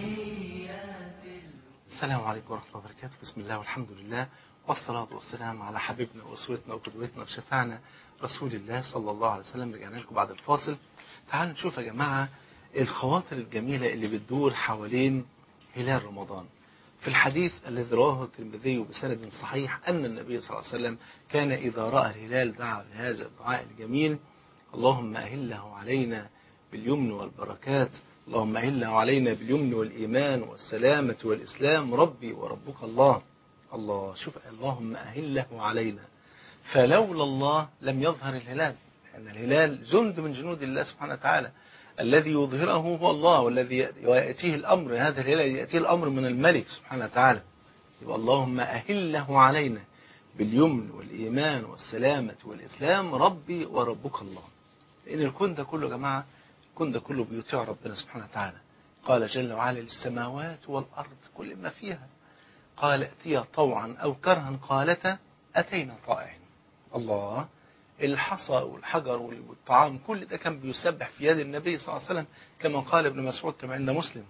ثنيات السلام عليكم ورحمة الله وبركاته بسم الله والحمد لله والصلاة والسلام على حبيبنا وأسوتنا وقدوتنا وشفعنا رسول الله صلى الله عليه وسلم رجعنا لكم بعد الفاصل تعالوا نشوف يا جماعة الخواطر الجميلة اللي بتدور حوالين هلال رمضان في الحديث الذي رواه الترمذي بسند صحيح أن النبي صلى الله عليه وسلم كان إذا رأى الهلال دعا بهذا الدعاء الجميل اللهم أهله علينا باليمن والبركات اللهم أهله علينا باليمن والإيمان والسلامة والإسلام ربي وربك الله الله شوف اللهم أهله علينا فلولا الله لم يظهر الهلال لأن الهلال جند من جنود الله سبحانه وتعالى الذي يظهره هو الله والذي يأتيه الأمر هذا الهلال يأتيه الأمر من الملك سبحانه وتعالى يبقى اللهم أهله علينا باليمن والإيمان والسلامة والإسلام ربي وربك الله لأن الكون ده كله يا جماعة الكون ده كله بيطيع ربنا سبحانه وتعالى قال جل وعلا للسماوات والأرض كل ما فيها قال ائتيا طوعا أو كرها قالتا أتينا طائعين الله الحصى والحجر والطعام كل ده كان بيسبح في يد النبي صلى الله عليه وسلم كما قال ابن مسعود كما عند مسلم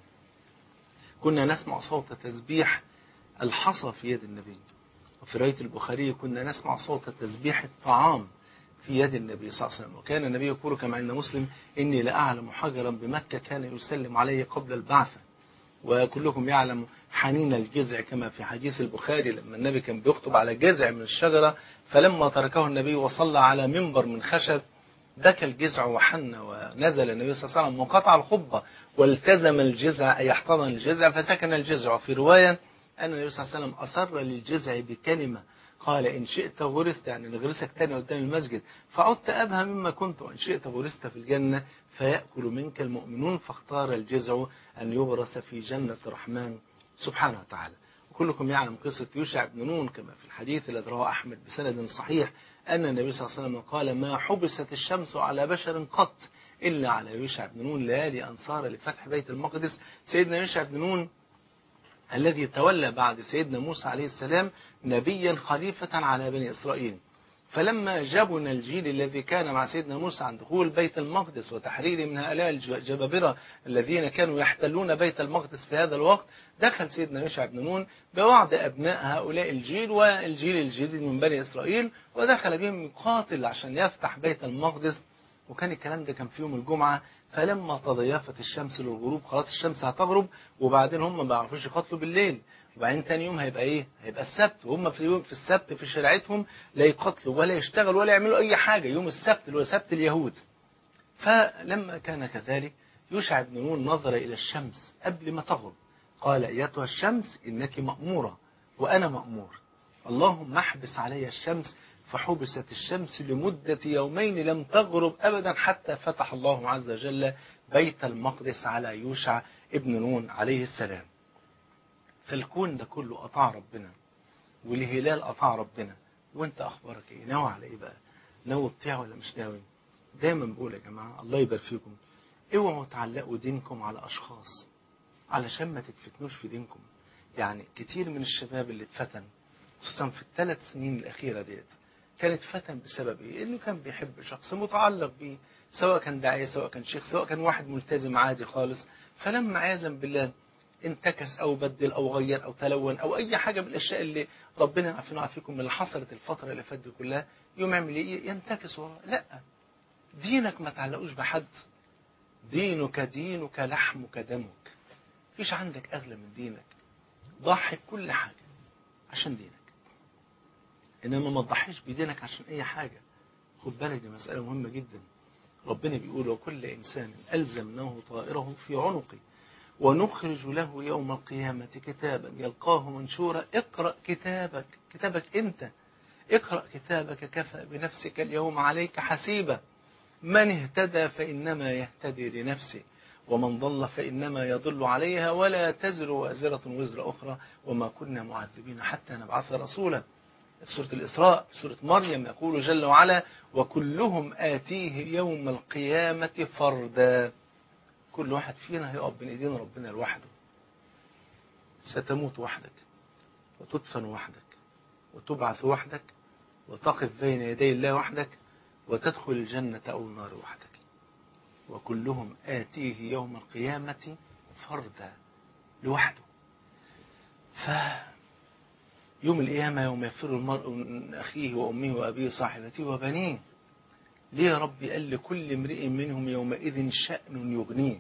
كنا نسمع صوت تسبيح الحصى في يد النبي وفي رواية البخاري كنا نسمع صوت تسبيح الطعام في يد النبي صلى الله عليه وسلم وكان النبي يقول كما عند مسلم إني لأعلم حجرا بمكة كان يسلم علي قبل البعثة وكلكم يعلم حنين الجذع كما في حديث البخاري لما النبي كان بيخطب على جذع من الشجرة فلما تركه النبي وصلى على منبر من خشب بكى الجذع وحن ونزل النبي صلى الله عليه وسلم وقطع الخطبة والتزم الجذع أي احتضن الجذع فسكن الجذع وفي رواية أن النبي صلى الله عليه وسلم أصر للجذع بكلمة قال إن شئت غرست يعني نغرسك تاني قدام المسجد فعدت أبهى مما كنت وإن شئت غرست في الجنة فيأكل منك المؤمنون فاختار الجذع أن يغرس في جنة الرحمن سبحانه وتعالى وكلكم يعلم قصة يوشع بن نون كما في الحديث الذي رواه أحمد بسند صحيح أن النبي صلى الله عليه وسلم قال ما حبست الشمس على بشر قط إلا على يوشع بن نون ليالي أنصار لفتح بيت المقدس سيدنا يوشع بن نون الذي تولى بعد سيدنا موسى عليه السلام نبيا خليفة على بني إسرائيل فلما جبن الجيل الذي كان مع سيدنا موسى عن دخول بيت المقدس وتحرير من هؤلاء الجبابرة الذين كانوا يحتلون بيت المقدس في هذا الوقت دخل سيدنا يشع بن نون بوعد أبناء هؤلاء الجيل والجيل الجديد من بني إسرائيل ودخل بهم يقاتل عشان يفتح بيت المقدس وكان الكلام ده كان في يوم الجمعة فلما تضيفت الشمس للغروب خلاص الشمس هتغرب وبعدين هم ما بيعرفوش يقاتلوا بالليل وبعدين تاني يوم هيبقى ايه هيبقى السبت وهم في يوم في السبت في شريعتهم لا يقاتلوا ولا يشتغلوا ولا يعملوا اي حاجة يوم السبت اللي هو سبت اليهود فلما كان كذلك يوشع بن نون نظر إلى الشمس قبل ما تغرب قال أيتها الشمس إنك مأمورة وأنا مأمور اللهم احبس علي الشمس فحبست الشمس لمدة يومين لم تغرب أبدا حتى فتح الله عز وجل بيت المقدس على يوشع ابن نون عليه السلام فالكون ده كله أطاع ربنا والهلال أطاع ربنا وانت أخبارك ايه ناوي على ايه بقى ناوي تطيع ولا مش ناوي دايما بقول يا جماعة الله يبارك فيكم اوعوا تعلقوا دينكم على أشخاص علشان ما تتفتنوش في دينكم يعني كتير من الشباب اللي اتفتن خصوصا في الثلاث سنين الأخيرة ديت كان اتفتن بسبب ايه انه كان بيحب شخص متعلق بيه سواء كان داعية سواء كان شيخ سواء كان واحد ملتزم عادي خالص فلما عياذا بالله انتكس او بدل او غير او تلون او اي حاجه من الاشياء اللي ربنا يعافينا ويعافيكم من اللي حصلت الفتره اللي فاتت دي كلها يوم يعمل ايه ينتكس وراه لا دينك ما تعلقوش بحد دينك دينك لحمك دمك مفيش عندك اغلى من دينك ضحي بكل حاجه عشان دينك انما ما تضحيش بدينك عشان اي حاجه خد بالك دي مساله مهمه جدا ربنا بيقول وكل انسان الزمناه طائره في عنقه ونخرج له يوم القيامة كتابا يلقاه منشورا اقرأ كتابك كتابك انت اقرأ كتابك كفى بنفسك اليوم عليك حسيبا من اهتدى فإنما يهتدي لنفسه ومن ضل فإنما يضل عليها ولا تزر وازرة وزر أخرى وما كنا معذبين حتى نبعث رسولا سورة الإسراء سورة مريم يقول جل وعلا وكلهم آتيه يوم القيامة فردا كل واحد فينا هيقف بين ايدين ربنا لوحده ستموت وحدك وتدفن وحدك وتبعث وحدك وتقف بين يدي الله وحدك وتدخل الجنة أو النار وحدك وكلهم آتيه يوم القيامة فردا لوحده ف يوم القيامة يوم يفر المرء من أخيه وأمه وأبيه صاحبته وبنيه ليه يا رب قال لكل امرئ منهم يومئذ شأن يغنيه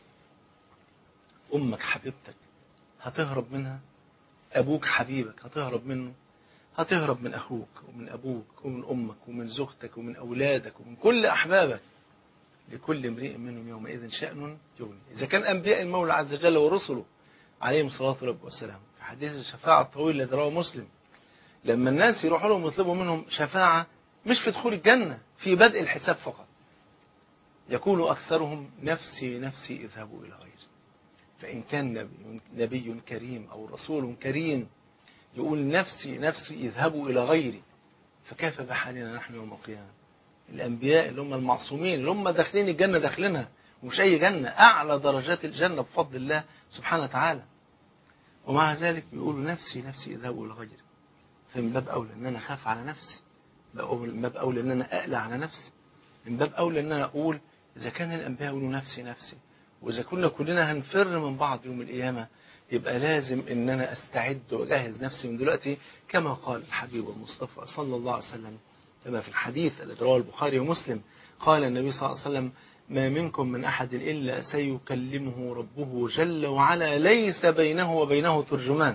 أمك حبيبتك هتهرب منها أبوك حبيبك هتهرب منه هتهرب من أخوك ومن أبوك ومن أمك ومن زوجتك ومن أولادك ومن كل أحبابك لكل امرئ منهم يومئذ شأن يغني إذا كان أنبياء المولى عز وجل ورسله عليهم الصلاة والسلام في حديث الشفاعة الطويل الذي رواه مسلم لما الناس يروحوا لهم يطلبوا منهم شفاعة مش في دخول الجنة في بدء الحساب فقط يقول أكثرهم نفسي نفسي اذهبوا إلى غيري فإن كان نبي, نبي كريم أو رسول كريم يقول نفسي نفسي اذهبوا إلى غيري فكيف بحالنا نحن يوم القيامة الأنبياء اللي هم المعصومين اللي هم داخلين الجنة داخلينها ومش أي جنة أعلى درجات الجنة بفضل الله سبحانه وتعالى ومع ذلك بيقولوا نفسي نفسي اذهبوا إلى غيري فمن باب أولى أن أنا أخاف على نفسي من باب أولى أن أنا أقلع على نفسي من باب أولى أن أنا أقول إذا كان الأنبياء يقولوا نفسي نفسي وإذا كنا كلنا هنفر من بعض يوم القيامة يبقى لازم ان انا استعد واجهز نفسي من دلوقتي كما قال الحبيب المصطفى صلى الله عليه وسلم كما في الحديث الذي رواه البخاري ومسلم قال النبي صلى الله عليه وسلم ما منكم من احد الا سيكلمه ربه جل وعلا ليس بينه وبينه ترجمان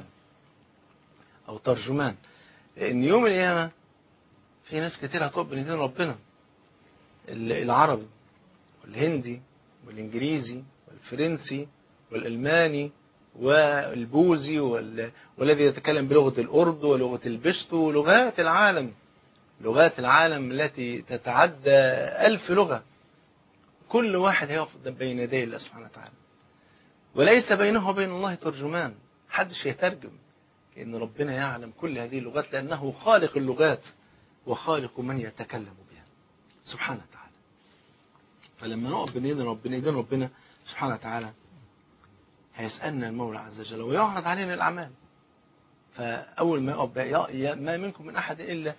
او ترجمان لان يوم القيامه في ناس كتير هتقف بين ايدين ربنا العربي والهندي والانجليزي والفرنسي والالماني والبوذي وال... والذي يتكلم بلغة الأردو ولغة البشتو ولغات العالم لغات العالم التي تتعدى ألف لغة كل واحد هيقف بين يدي الله سبحانه وتعالى وليس بينه وبين الله ترجمان حدش يترجم لأن ربنا يعلم كل هذه اللغات لأنه خالق اللغات وخالق من يتكلم بها سبحانه وتعالى فلما نقف بين يدين ربنا يدين ربنا سبحانه وتعالى هيسألنا المولى عز وجل ويعرض علينا الأعمال فأول ما يقف ما منكم من أحد إلا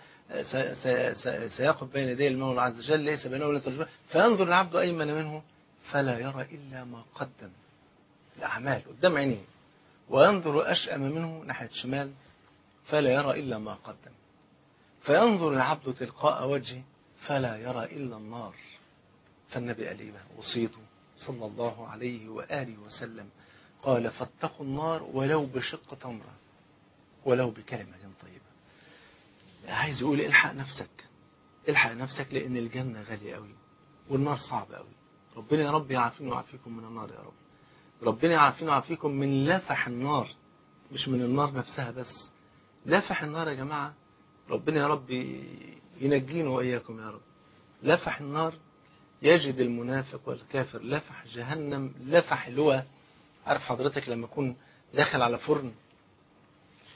سيقف بين يدي المولى عز وجل ليس بينه وبين ترجمة فينظر العبد أيمن منه فلا يرى إلا ما قدم الأعمال قدام عينيه وينظر أشأم منه ناحية الشمال فلا يرى إلا ما قدم فينظر العبد تلقاء وجهه فلا يرى إلا النار فالنبي قال إيه وصيته صلى الله عليه وآله وسلم قال فاتقوا النار ولو بشق تمرة ولو بكلمة طيبة عايز يقول الحق نفسك الحق نفسك لأن الجنة غالية قوي والنار صعبة قوي ربنا يا رب يعافينا ويعافيكم من النار يا رب ربنا يعافينا ويعافيكم من لفح النار مش من النار نفسها بس لفح النار يا جماعة ربنا يا رب ينجينا وإياكم يا رب لفح النار يجد المنافق والكافر لفح جهنم لفح اللي هو عارف حضرتك لما يكون داخل على فرن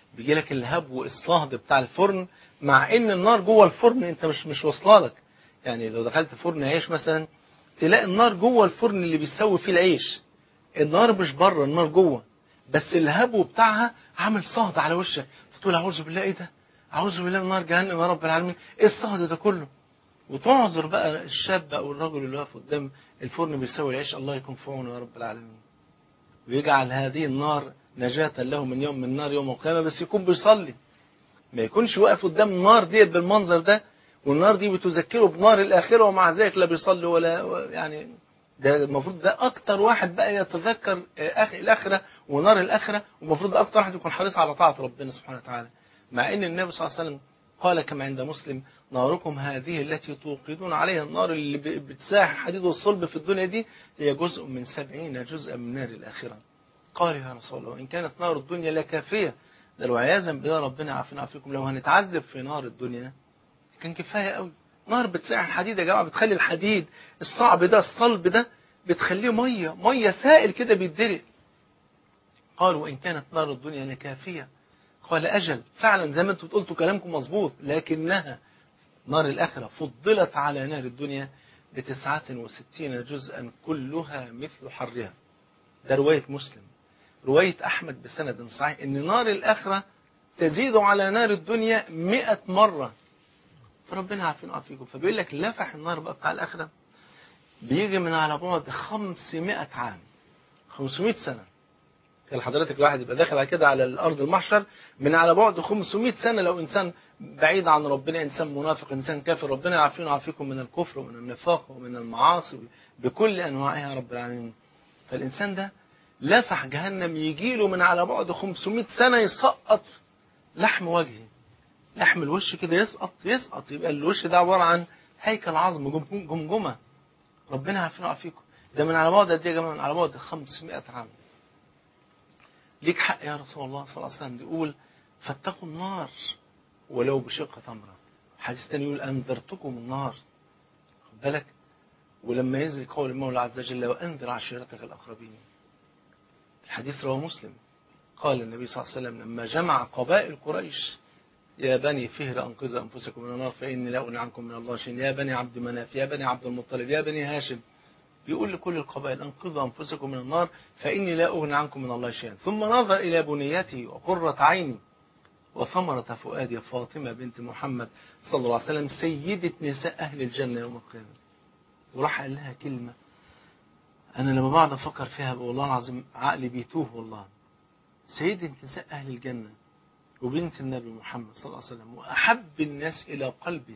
بيجي لك الهب والصهد بتاع الفرن مع ان النار جوه الفرن انت مش مش واصله لك يعني لو دخلت فرن عيش مثلا تلاقي النار جوه الفرن اللي بيسوي فيه العيش النار مش بره النار جوه بس الهبو بتاعها عامل صهد على وشك فتقول اعوذ بالله ايه ده اعوذ بالله من نار جهنم يا رب العالمين ايه الصهد ده كله وتعذر بقى الشاب او الرجل اللي واقف قدام الفرن بيسوي العيش الله يكون في عونه يا رب العالمين ويجعل هذه النار نجاة له من يوم من نار يوم القيامة بس يكون بيصلي ما يكونش واقف قدام النار ديت بالمنظر ده والنار دي بتذكره بنار الآخرة ومع ذلك لا بيصلي ولا يعني ده المفروض ده أكتر واحد بقى يتذكر آخ- الآخرة ونار الآخرة والمفروض ده أكتر واحد يكون حريص على طاعة ربنا سبحانه وتعالى مع إن النبي صلى الله عليه وسلم قال كما عند مسلم ناركم هذه التي توقدون عليها النار اللي ب- بتساح الحديد والصلب في الدنيا دي هي جزء من سبعين جزءا من نار الآخرة قال يا رسول الله وإن كانت نار الدنيا لكافية ده لو عياذا بالله ربنا عافينا وعافيكم لو هنتعذب في نار الدنيا كان كفاية قوي نار بتساح الحديد يا جماعة بتخلي الحديد الصعب ده الصلب ده بتخليه مية مية سائل كده بيتدلق قال وإن كانت نار الدنيا لكافية قال أجل فعلا زي ما انتم قلتوا كلامكم مظبوط لكنها نار الآخرة فضلت على نار الدنيا بتسعة وستين جزءا كلها مثل حرها ده رواية مسلم رواية أحمد بسند صحيح إن نار الآخرة تزيد على نار الدنيا مئة مرة فربنا عارفين وعافيكم فبيقول لك لفح النار بقى بتاع الآخرة بيجي من على بعد 500 عام 500 سنة كان حضرتك الواحد يبقى داخل على كده على الأرض المحشر من على بعد 500 سنة لو إنسان بعيد عن ربنا إنسان منافق إنسان كافر ربنا يعافينا ويعافيكم من الكفر ومن النفاق ومن المعاصي بكل أنواعها رب العالمين فالإنسان ده لفح جهنم يجيله من على بعد 500 سنة يسقط لحم وجهه لحم الوش كده يسقط يسقط يبقى الوش ده عبارة عن هيكل عظم جم- جمجمة ربنا يعافينا ويعافيكم ده من على بعد قد ايه يا جماعه من على بعد 500 عام ليك حق يا رسول الله صلى الله عليه وسلم يقول فاتقوا النار ولو بشق تمره حديث تاني يقول انذرتكم النار خد بالك ولما ينزل قول المولى عز وجل وانذر عشيرتك الاقربين الحديث رواه مسلم قال النبي صلى الله عليه وسلم لما جمع قبائل قريش يا بني فهر أنقذوا أنفسكم من النار فإني لا أغني عنكم من الله شيئا يا بني عبد مناف يا بني عبد المطلب يا بني هاشم بيقول لكل القبائل أنقذوا أنفسكم من النار فإني لا أغني عنكم من الله شيئا ثم نظر إلى بنيته وقرة عيني وثمرة فؤادي فاطمة بنت محمد صلى الله عليه وسلم سيدة نساء أهل الجنة يوم القيامة وراح قال لها كلمة أنا لما بقعد أفكر فيها والله العظيم عقلي بيتوه والله سيدة نساء أهل الجنة وبنت النبي محمد صلى الله عليه وسلم وأحب الناس إلى قلبه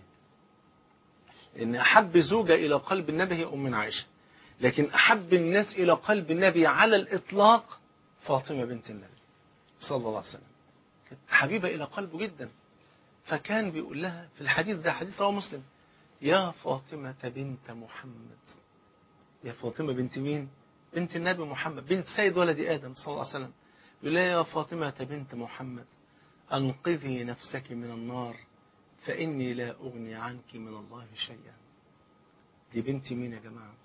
إن أحب زوجة إلى قلب النبي هي أم عائشة لكن أحب الناس إلى قلب النبي على الإطلاق فاطمة بنت النبي صلى الله عليه وسلم كانت حبيبة إلى قلبه جدا فكان بيقول لها في الحديث ده حديث رواه مسلم يا فاطمة بنت محمد يا فاطمة بنت مين؟ بنت النبي محمد بنت سيد ولد آدم صلى الله عليه وسلم يقول لها يا فاطمة بنت محمد أنقذي نفسك من النار فإني لا أغني عنك من الله شيئا دي بنت مين يا جماعة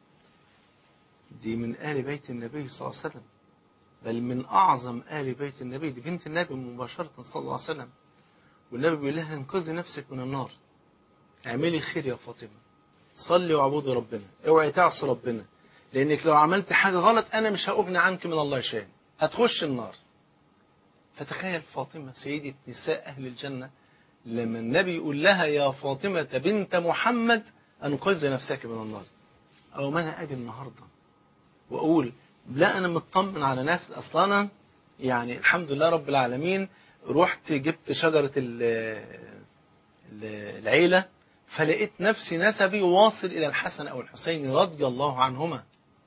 دي من آل بيت النبي صلى الله عليه وسلم بل من أعظم آل بيت النبي دي بنت النبي مباشرة صلى الله عليه وسلم والنبي بيقول لها انقذي نفسك من النار اعملي خير يا فاطمة صلي واعبدي ربنا اوعي تعصي ربنا لانك لو عملت حاجة غلط انا مش هأغني عنك من الله شيئا هتخش النار فتخيل فاطمة سيدة نساء أهل الجنة لما النبي يقول لها يا فاطمة بنت محمد أنقذي نفسك من النار أو ما أنا أجي النهاردة وأقول لا أنا مطمن على ناس أصلا أنا يعني الحمد لله رب العالمين رحت جبت شجرة ال- ال- العيلة فلقيت نفسي نسبي واصل إلى الحسن أو الحسين رضي الله عنهما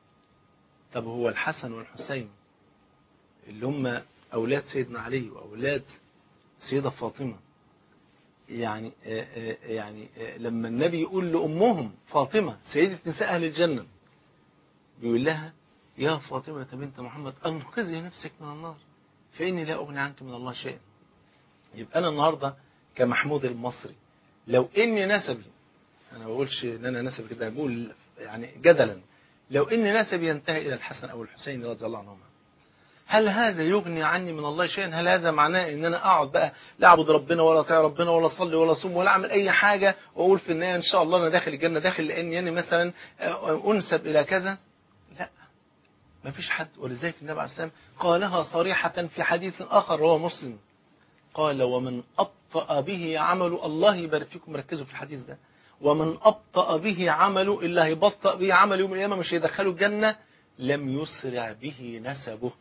طب هو الحسن والحسين اللي هم أولاد سيدنا علي وأولاد سيدة فاطمة يعني آه، آه، يعني آه، لما النبي يقول لأمهم فاطمة سيدة نساء أهل الجنة بيقول لها يا فاطمة بنت محمد أنقذي نفسك من النار فإني لا أغني عنك من الله شيئا يبقى أنا النهاردة كمحمود المصري لو إني نسبي أنا ما بقولش إن أنا نسبي كده أنا بقول يعني جدلا لو إن نسبي ينتهي إلى الحسن أو الحسين رضي الله عنهما هل هذا يغني عني من الله شيئا هل هذا معناه ان انا اقعد بقى لا اعبد ربنا ولا اطيع ربنا ولا اصلي ولا اصوم ولا اعمل اي حاجه واقول في النهايه ان شاء الله انا داخل الجنه داخل لاني انا مثلا انسب الى كذا لا ما فيش حد ولذلك النبي عليه السلام قالها صريحه في حديث اخر رواه مسلم قال ومن ابطا به عمل الله يبارك فيكم ركزوا في الحديث ده ومن ابطا به عمله اللي هيبطأ به عمل يوم القيامه مش هيدخله الجنه لم يسرع به نسبه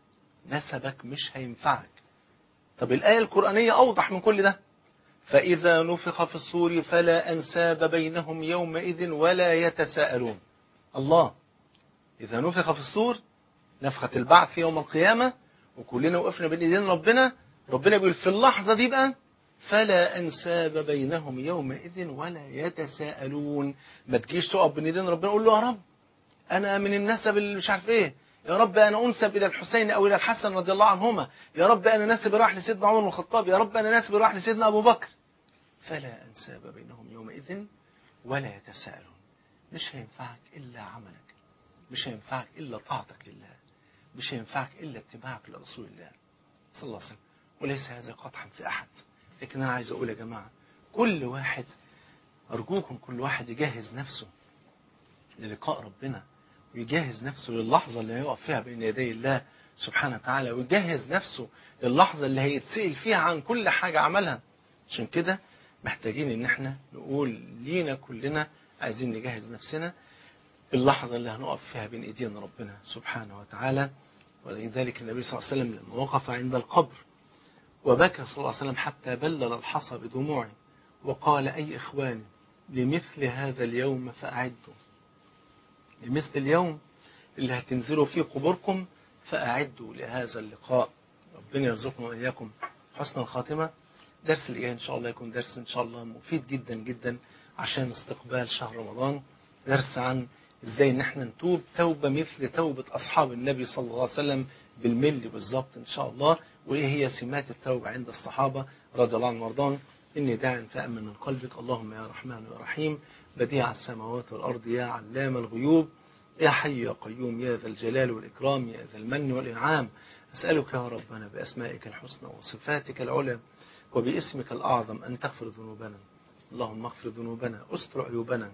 نسبك مش هينفعك طب الآية القرآنية أوضح من كل ده فإذا نفخ في الصور فلا أنساب بينهم يومئذ ولا يتساءلون الله إذا نفخ في الصور نفخة البعث يوم القيامة وكلنا وقفنا بين ايدين ربنا ربنا بيقول في اللحظة دي بقى فلا أنساب بينهم يومئذ ولا يتساءلون ما تجيش تقف بين ايدين ربنا قول له يا رب أنا من النسب اللي مش عارف إيه يا رب أنا أنسب إلى الحسين أو إلى الحسن رضي الله عنهما يا رب أنا ناسب راح لسيدنا عمر بن الخطاب يا رب أنا ناسب راح لسيدنا أبو بكر فلا أنساب بينهم يومئذ ولا يتساءلون مش هينفعك إلا عملك مش هينفعك إلا طاعتك لله مش هينفعك إلا اتباعك لرسول الله صلى الله عليه وسلم وليس هذا قطعا في أحد لكن أنا عايز أقول يا جماعة كل واحد أرجوكم كل واحد يجهز نفسه للقاء ربنا ويجهز نفسه للحظة اللي هيقف فيها بين يدي الله سبحانه وتعالى ويجهز نفسه للحظة اللي هيتسأل فيها عن كل حاجة عملها عشان كده محتاجين ان احنا نقول لينا كلنا عايزين نجهز نفسنا اللحظة اللي هنقف فيها بين ايدين ربنا سبحانه وتعالى ولذلك النبي صلى الله عليه وسلم لما وقف عند القبر وبكى صلى الله عليه وسلم حتى بلل الحصى بدموعه وقال أي إخواني لمثل هذا اليوم فأعدوا لمثل اليوم اللي هتنزلوا فيه قبوركم فأعدوا لهذا اللقاء ربنا يرزقنا وإياكم حسن الخاتمة درس اللي جاي إن شاء الله يكون درس إن شاء الله مفيد جدا جدا عشان استقبال شهر رمضان درس عن إزاي إن احنا نتوب توبة مثل توبة أصحاب النبي صلى الله عليه وسلم بالملي بالظبط إن شاء الله وإيه هي سمات التوبة عند الصحابة رضي الله عنهم وارضاهم إني داع فأمن من قلبك اللهم يا رحمن يا رحيم بديع السماوات والأرض يا علام الغيوب يا حي يا قيوم يا ذا الجلال والإكرام يا ذا المن والإنعام أسألك يا ربنا بأسمائك الحسنى وصفاتك العلى وباسمك الأعظم أن تغفر ذنوبنا اللهم اغفر ذنوبنا استر عيوبنا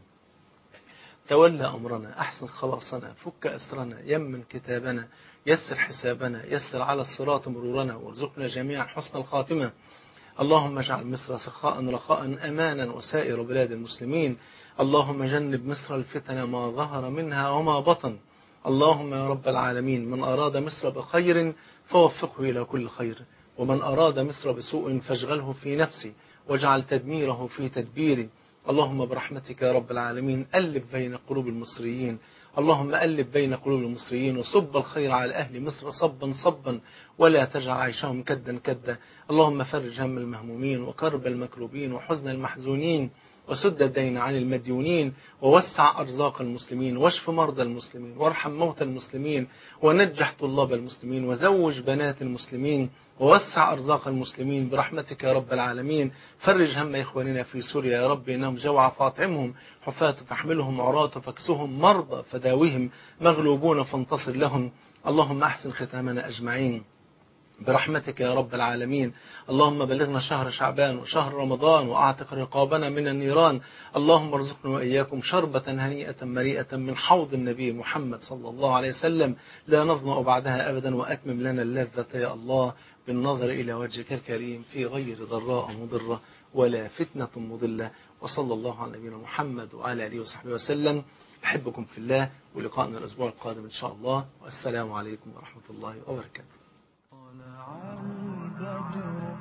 تولى أمرنا أحسن خلاصنا فك أسرنا يمن كتابنا يسر حسابنا يسر على الصراط مرورنا وارزقنا جميعا حسن الخاتمة اللهم اجعل مصر سخاء رخاء أمانا وسائر بلاد المسلمين اللهم جنب مصر الفتن ما ظهر منها وما بطن اللهم يا رب العالمين من أراد مصر بخير فوفقه إلى كل خير ومن أراد مصر بسوء فاشغله في نفسي واجعل تدميره في تدبيري اللهم برحمتك يا رب العالمين ألف بين قلوب المصريين اللهم ألف بين قلوب المصريين وصب الخير على أهل مصر صبا صبا ولا تجعل عيشهم كدا كدا اللهم فرج هم المهمومين وكرب المكروبين وحزن المحزونين وسد الدين عن المديونين ووسع أرزاق المسلمين واشف مرضى المسلمين وارحم موتى المسلمين ونجح طلاب المسلمين وزوج بنات المسلمين ووسع أرزاق المسلمين برحمتك يا رب العالمين فرج هم إخواننا في سوريا يا رب إنهم جوع فاطعمهم حفاة فاحملهم عراة فاكسهم مرضى فداوهم مغلوبون فانتصر لهم اللهم أحسن ختامنا أجمعين برحمتك يا رب العالمين اللهم بلغنا شهر شعبان وشهر رمضان وأعتق رقابنا من النيران اللهم ارزقنا وإياكم شربة هنيئة مريئة من حوض النبي محمد صلى الله عليه وسلم لا نظمأ بعدها أبدا وأتمم لنا اللذة يا الله بالنظر إلى وجهك الكريم في غير ضراء مضرة ولا فتنة مضلة وصلى الله على نبينا محمد وعلى آله وصحبه وسلم أحبكم في الله ولقاءنا الأسبوع القادم إن شاء الله والسلام عليكم ورحمة الله وبركاته طلع البدر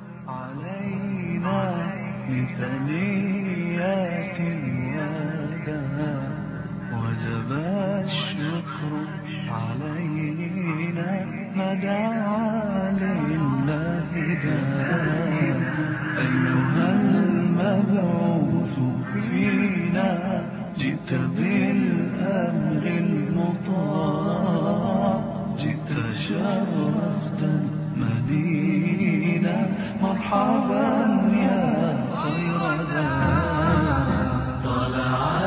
علينا من ثنيات الوداع وجب الشكر علينا ما دعا لله داع أيها المبعوث فينا جئت بالأمر المطاع جئت شرفت المدينة مرحبا يا خير ذا طلع